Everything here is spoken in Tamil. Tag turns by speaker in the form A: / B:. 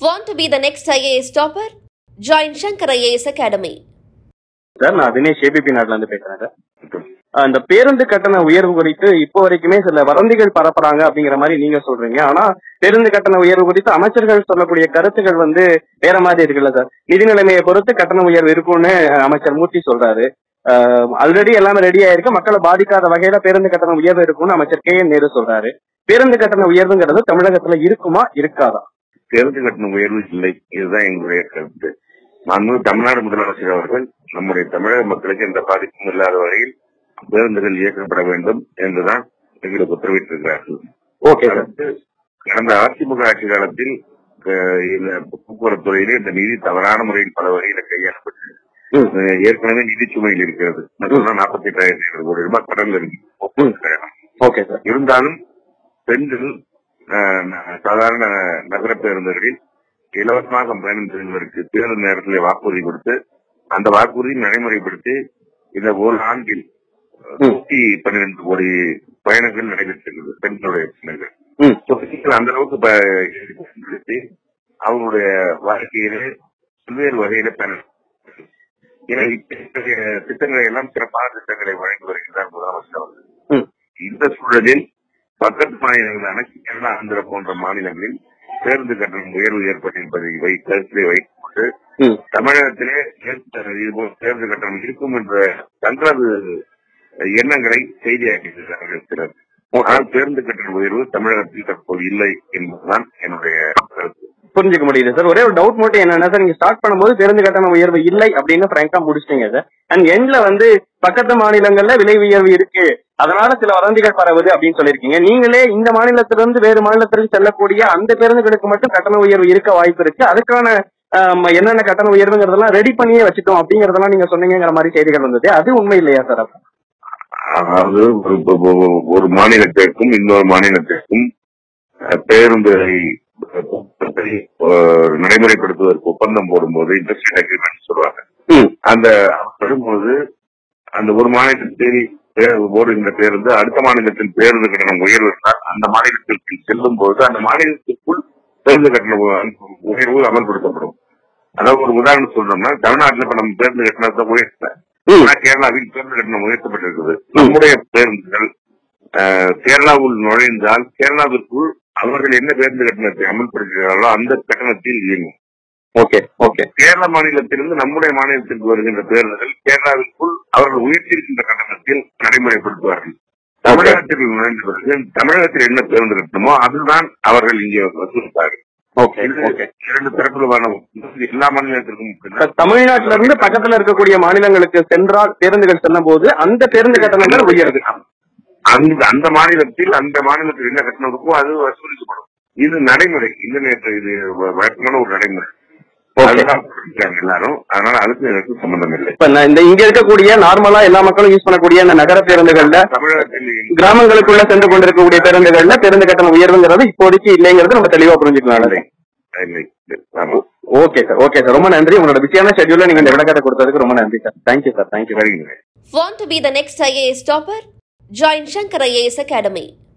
A: Want to be the next IAS topper? Join Shankar IAS Academy.
B: Sir நான் தினேஷ் ஏபிபி நாட்டுல இருந்து பேசுறேன் சார் அந்த பேருந்து கட்டண உயர்வு குறித்து இப்போ வரைக்குமே சில வதந்திகள் பரப்புறாங்க அப்படிங்கிற மாதிரி நீங்க சொல்றீங்க ஆனா பேருந்து கட்டண உயர்வு குறித்து அமைச்சர்கள் சொல்லக்கூடிய கருத்துக்கள் வந்து வேற மாதிரி இருக்குல்ல சார் நிதி நிலைமையை பொறுத்து கட்டண உயர்வு இருக்கும்னு அமைச்சர் மூர்த்தி சொல்றாரு ஆல்ரெடி எல்லாமே ரெடி ஆயிருக்கு மக்களை பாதிக்காத வகையில பேருந்து கட்டண உயர்வு இருக்கும்னு அமைச்சர் கே என் நேரு சொல்றாரு பேருந்து கட்டண உயர்வுங்கிறது தமிழகத்துல இருக்குமா இருக்காதா
C: பேருந்து கட்டண உயர்வு இல்லை இதுதான் எங்களுடைய கருத்து மாண்பு தமிழ்நாடு முதலமைச்சர் அவர்கள் நம்முடைய தமிழக மக்களுக்கு எந்த பாதிப்பும் இல்லாத வகையில் பேருந்துகள் இயக்கப்பட வேண்டும் என்றுதான் எங்களுக்கு உத்தரவிட்டிருக்கிறார்கள்
B: ஓகே சார்
C: அடுத்து, கடந்த அதிமுக ஆட்சி காலத்தில் அஹ், இந்த போக்குவரத்து துறையிலே இந்த நிதி தவறான முறையில் பல வகையில கையாளப்பட்டு
B: ம்.
C: அஹ், ஏற்கனவே நிதி சுமையில் இருக்கிறது மொத்தம் நாற்பத்தி எட்டாயிரத்தி ஐநூறு கோடி ரூபாய் கடன்ல இருக்கு போக்குவரத்து கழகம்.
B: ஓகே சார்
C: இருந்தாலும் பெண்கள் அஹ், ந- சாதாரண நகர பேருந்துகளில் இலவசமாக பயணம் செய்வதற்கு தேர்தல் நேரத்தில் வாக்குறுதி கொடுத்து அந்த வாக்குறுதி நடைமுறைப்படுத்தி இந்த ஒரு ஆண்டில் நூத்தி பன்னிரண்டு கோடி பயணங்கள் நடைபெற்றிருக்கிறது பெண்களுடைய பயணங்கள்
B: ம்
C: So, பெண்கள் அந்த அளவுக்கு ப- பயன்படுத்தி அவங்களுடைய வாழ்க்கையிலே பல்வேறு வகையில பயணம் ஏன்னா இத்தகைய திட்டங்களை எல்லாம் சிறப்பான திட்டங்களை வழங்கி வருகின்றார் முதலமைச்சர் அவர்கள்
B: ம்
C: இந்த சூழலில் பக்கத்து மாநிலங்களான கேரளா ஆந்திரா போன்ற மாநிலங்களில் பேருந்து கட்டணம் உயர்வு ஏற்பட்டிருப்பதை வை கருத்திலே வைத்துக் கொண்டு
B: ம்
C: தமிழகத்திலே ஏற்ற- இதுபோல் பேருந்து கட்டணம் இருக்கும் என்ற தங்களது எண்ணங்களை செய்தியாக்கியிருக்கிறார்கள் சிலர் ஆனால் பேருந்து கட்டண உயர்வு தமிழகத்தில் தற்போது இல்லை என்பதுதான் என்னுடைய கருத்து
B: புரிஞ்சுக்க முடியுது சார் ஒரே ஒரு டவுட் மட்டும் என்னன்னா சார் நீங்க ஸ்டார்ட் பண்ணும்போது பேருந்து கட்டண உயர்வு இல்லை அப்படின்னு பிராங்கா முடிச்சிட்டீங்க சார் அண்ட் எண்ட்ல வந்து பக்கத்து மாநிலங்கள்ல விலை உயர்வு இருக்கு அதனால சில வதந்திகள் பரவுது அப்படின்னு சொல்லியிருக்கீங்க நீங்களே இந்த மாநிலத்திலிருந்து வேறு மாநிலத்திற்கு செல்லக்கூடிய அந்த பேருந்துகளுக்கு மட்டும் கட்டண உயர்வு இருக்க வாய்ப்பு இருக்கு அதுக்கான ஆம், என்னென்ன கட்டண உயர்வுங்கிறதெல்லாம் ரெடி பண்ணியே வச்சுட்டோம் அப்படிங்கறதெல்லாம் நீங்க சொன்னீங்கிற மாதிரி செய்திகள் வந்தது அது உண்மை இல்லையா சார் அப்ப?
C: அதாவது ஒரு ஒரு- ஒரு மாநிலத்திற்கும் இன்னொரு மாநிலத்திற்கும் அஹ், பேருந்துகளை அஹ், போக்குவரத்தை, அஹ், நடைமுறைப்படுத்துவதற்கு ஒப்பந்தம் போடும்போது இண்டஸ்ட்ரியல் அக்ரிமெண்ட் சொல்லுவாங்க
B: ம்
C: அந்த வரும்போது அந்த ஒரு மாநிலத்தில் பே- ஓடுகின்ற பேருந்து அடுத்த மாநிலத்தில் பேருந்து கட்டணம் உயர்வு இருந்தால் அந்த மாநிலத்திற்கு செல்லும் போது அந்த மாநிலத்திற்குள் பேருந்து கட்டண உ- உயர்வு அமல்படுத்தப்படும் அதாவது ஒரு உதாரணம் சொல்றோம்னா தமிழ்நாட்டில் இப்ப நம்ம பேருந்து கட்டணத்தை உயர்த்தல
B: ம்
C: ஆனா கேரளாவில் பேருந்து கட்டணம் உயர்த்தப்பட்டிருக்குது நம்முடைய பேருந்துகள் அஹ், கேரளாவுள் நுழைந்தால் கேரளாவிற்குள் அவர்கள் என்ன பேருந்து கட்டணத்தை அமல்படுத்துகிறார்களோ அந்த கட்டணத்தில் இயங்கும்
B: ஓகே ஓகே
C: கேரள மாநிலத்திலிருந்து நம்முடைய மாநிலத்திற்கு வருகின்ற பேருந்துகள் கேரளாவிற்குள் அவர்கள் உயர்த்தியிருக்கின்ற கட்டணத்தில் நடைமுறைப்படுத்துவார்கள் தமிழகத்தில் நுழைந்த பிறகு தமிழகத்தில் என்ன பேருந்து கட்டணமோ அதுதான் அவர்கள் இங்கே வசூலிப்பார்கள்
B: ஓகே
C: இது
B: ஓகே
C: இரண்டு தரப்பிலுமான எல்லா மாநிலத்திற்கும்
B: சார், தமிழ்நாட்டில இருந்து பக்கத்துல இருக்கக்கூடிய மாநிலங்களுக்கு சென்றால் பேருந்துகள் செல்லும் போது அந்த பேருந்து கட்டணங்கள் உயருது
C: அந்த அந்த மாநிலத்தில் அந்த மாநிலத்தில் என்ன கட்டணம் இருக்கோ அது வசூலிக்கப்படும் இது நடைமுறை இந்த நேரத்தில் இது வ- வழக்கமான ஒரு நடைமுறை
B: Okay.
C: அதுதான் சொல்லிட்டாங்க எல்லாரும் அதனால அதுக்கு எனக்கு சம்பந்தம் இல்லை
B: இப்ப நான் இந்த இங்க இருக்கக்கூடிய நார்மலா எல்லா மக்களும் யூஸ் பண்ணக்கூடிய இந்த நகர பேருந்துகள்ல
C: தமிழகத்தில்
B: கிராமங்களுக்குள்ள சென்று கொண்டிருக்கக்கூடிய பேருந்துகள்ல பேருந்து கட்டணம் உயர்வுங்கிறது இப்போதைக்கு இல்லைங்கிறது நம்ம தெளிவா புரிஞ்சுக்கலாம்
C: இல்லை இல்லை ஆமா
B: ஓகே சார் ஓகே சார் ரொம்ப நன்றி உங்களோட பிஸியான ஷெட்யூல்ல நீங்க இந்த விளக்கத்தை கொடுத்ததுக்கு ரொம்ப நன்றி சார் தேங்க்யூ சார் தேங்க்யூ
C: வருகிறேன்
A: Want to be the next IAS topper? Join Shankar IAS Academy.